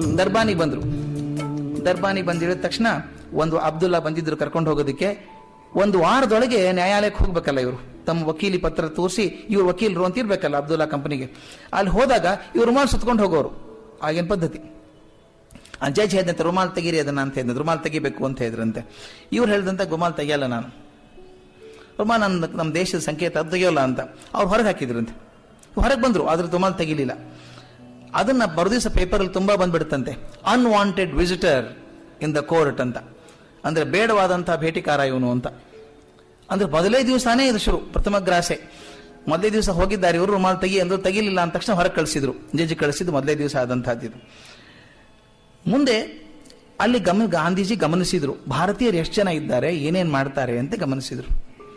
ದರ್ಬಾನಿಗೆ ಬಂದ್ರು ದರ್ಬಾನಿಗೆ ಬಂದಿಳಿದ ತಕ್ಷಣ ಒಂದು ಅಬ್ದುಲ್ಲಾ ಬಂದಿದ್ರು ಕರ್ಕೊಂಡು ಹೋಗೋದಕ್ಕೆ ಒಂದು ವಾರದೊಳಗೆ ನ್ಯಾಯಾಲಯಕ್ಕೆ ಹೋಗ್ಬೇಕಲ್ಲ ಇವರು ತಮ್ಮ ವಕೀಲಿ ಪತ್ರ ತೋರಿಸಿ ಇವ್ರು ವಕೀಲರು ಅಂತ ಇರ್ಬೇಕಲ್ಲ ಅಬ್ದುಲ್ಲಾ ಕಂಪನಿಗೆ ಅಲ್ಲಿ ಹೋದಾಗ ಇವ್ರು ರುಮಾಲ್ ಸುತ್ಕೊಂಡು ಹೋಗೋರು ಆಗಿನ ಪದ್ಧತಿ ಆ ಜಡ್ಜ್ ಹೇಳಿದಂತೆ ರುಮಾಲ್ ತೆಗೀರಿ ಅದನ್ನ ಅಂತ ಹೇಳಿದ್ರೆ ರುಮಾಲ್ ತೆಗಿಬೇಕು ಅಂತ ಹೇಳಿದ್ರಂತೆ ಇವ್ರು ಹೇಳಿದಂತೆ ಗುಮಾಲ್ ತೆಗಿಯಲ್ಲ ನಾನು ರುಮಾಲ್ ನನ್ನ ನಮ್ಮ ದೇಶದ ಸಂಕೇತ ಅದು ತೆಗಿಯೋಲ್ಲ ಅಂತ ಅವ್ರು ಹೊರಗೆ ಹಾಕಿದ್ರಂತೆ ಹೊರಗೆ ಬಂದ್ರು ಆದ್ರೆ ರುಮಾಲ್ ತೆಗಿಲಿಲ್ಲ ಅದನ್ನ ಬರದಿವಸ ಪೇಪರಲ್ಲಿ ತುಂಬಾ ಬಂದ್ಬಿಡುತ್ತಂತೆ unwanted visitor in the court ಅಂತ ಅಂದ್ರೆ ಬೇಡವಾದಂತಹ ಭೇಟಿಕಾರ ಇವನು ಅಂತ ಅಂದ್ರೆ ಮೊದಲೇ ದಿವಸನೇ ಇದು ಶುರು ಪ್ರಥಮ ಗ್ರಾಸೆ ಮೊದಲೇ ದಿವಸ ಹೋಗಿದ್ದಾರೆ ಇವರು ರುಮಾಲ್ ತೆಗಿ ಅಂದ್ರು ತೆಗಿಲಿಲ್ಲ ಅಂದ ತಕ್ಷಣ ಹೊರಗೆ ಕಳಿಸಿದ್ರು ಜಡ್ಜಿ ಕಳಿಸಿದ್ದು ಮೊದಲೇ ದಿವಸ ಆದಂತಹದ್ದು ಇದು ಮುಂದೆ ಅಲ್ಲಿ ಗಮನ ಗಾಂಧೀಜಿ ಗಮನಿಸಿದ್ರು ಭಾರತೀಯರು ಎಷ್ಟು ಜನ ಇದ್ದಾರೆ ಏನೇನ್ ಮಾಡ್ತಾರೆ ಅಂತ ಗಮನಿಸಿದ್ರು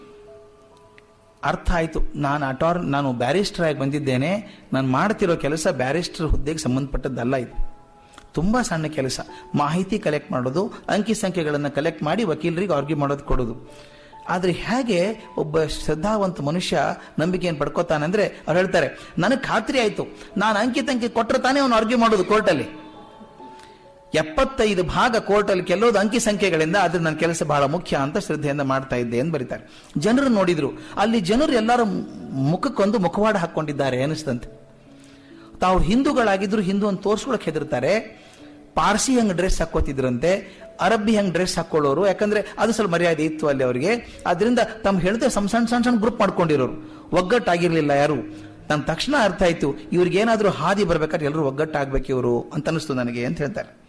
ಅರ್ಥ ಆಯ್ತು ನಾನು ಅಟಾರ್ ನಾನು ಬ್ಯಾರಿಸ್ಟರ್ ಆಗಿ ಬಂದಿದ್ದೇನೆ ನಾನು ಮಾಡ್ತಿರೋ ಕೆಲಸ ಬ್ಯಾರಿಸ್ಟರ್ ಹುದ್ದೆಗೆ ಸಂಬಂಧಪಟ್ಟದ್ದಲ್ಲ ಇದು ತುಂಬಾ ಸಣ್ಣ ಕೆಲಸ ಮಾಹಿತಿ ಕಲೆಕ್ಟ್ ಮಾಡೋದು ಅಂಕಿ ಸಂಖ್ಯೆಗಳನ್ನು ಕಲೆಕ್ಟ್ ಮಾಡಿ ವಕೀಲರಿಗೆ ಆರ್ಗ್ಯೂ ಮಾಡೋದು ಕೊಡೋದು ಆದ್ರೆ ಹೇಗೆ ಒಬ್ಬ ಶ್ರದ್ಧಾವಂತ ಮನುಷ್ಯ ನಂಬಿಕೆಯನ್ನು ಪಡ್ಕೋತಾನೆ ಅಂದ್ರೆ ಅವ್ರು ಹೇಳ್ತಾರೆ ನನಗೆ ಖಾತ್ರಿ ಆಯ್ತು ನಾನು ಅಂಕಿ ತಂಕಿ ಕೊಟ್ಟರೆ ತಾನೇ ಅವನು ಆರ್ಗ್ಯೂ ಮಾಡೋದು ಕೋರ್ಟಲ್ಲಿ ಎಪ್ಪತ್ತೈದು ಭಾಗ ಕೋರ್ಟಲ್ಲಿ ಕೆಲವೊಂದು ಅಂಕಿ ಸಂಖ್ಯೆಗಳಿಂದ ಆದ್ರೆ ನನ್ನ ಕೆಲಸ ಬಹಳ ಮುಖ್ಯ ಅಂತ ಶ್ರದ್ಧೆಯಿಂದ ಮಾಡ್ತಾ ಇದ್ದೆ ಅಂತ ಬರೀತಾರೆ ಜನರು ನೋಡಿದ್ರು ಅಲ್ಲಿ ಜನರು ಎಲ್ಲರೂ ಮುಖಕ್ಕೊಂದು ಮುಖವಾಡ ಹಾಕೊಂಡಿದ್ದಾರೆ ಅನಿಸ್ತಂತೆ ತಾವು ಹಿಂದೂಗಳಾಗಿದ್ರು ಹಿಂದೂ ಅಂತ ತೋರ್ಸ್ಕೊಳಕ್ ಹೆದರ್ತಾರೆ ಪಾರ್ಸಿ ಹಂಗ್ ಡ್ರೆಸ್ ಹಾಕೋತಿದ್ರಂತೆ ಅರಬ್ಬಿ ಹಂಗ್ ಡ್ರೆಸ್ ಹಾಕೊಳ್ಳೋರು ಯಾಕಂದ್ರೆ ಅದು ಸ್ವಲ್ಪ ಮರ್ಯಾದೆ ಇತ್ತು ಅಲ್ಲಿ ಅವರಿಗೆ ಅದರಿಂದ ತಮ್ಮ ಹೇಳಿದ್ರೆ ಸಣ್ಣ ಸಣ್ಣ ಸಣ್ಣ ಸಣ್ಣ ಗ್ರೂಪ್ ಮಾಡ್ಕೊಂಡಿರೋರು ಒಗ್ಗಟ್ಟಾಗಿರ್ಲಿಲ್ಲ ಯಾರು ನಮ್ ತಕ್ಷಣ ಅರ್ಥ ಆಯ್ತು ಇವ್ರಿಗೆ ಏನಾದ್ರೂ ಹಾದಿ ಬರ್ಬೇಕಾದ್ರೆ ಎಲ್ಲರೂ ಒಗ್ಗಟ್ಟಾಗ್ಬೇಕು ಇವರು ಅಂತ ಅನಿಸ್ತು ನನಗೆ ಅಂತ ಹೇಳ್ತಾರೆ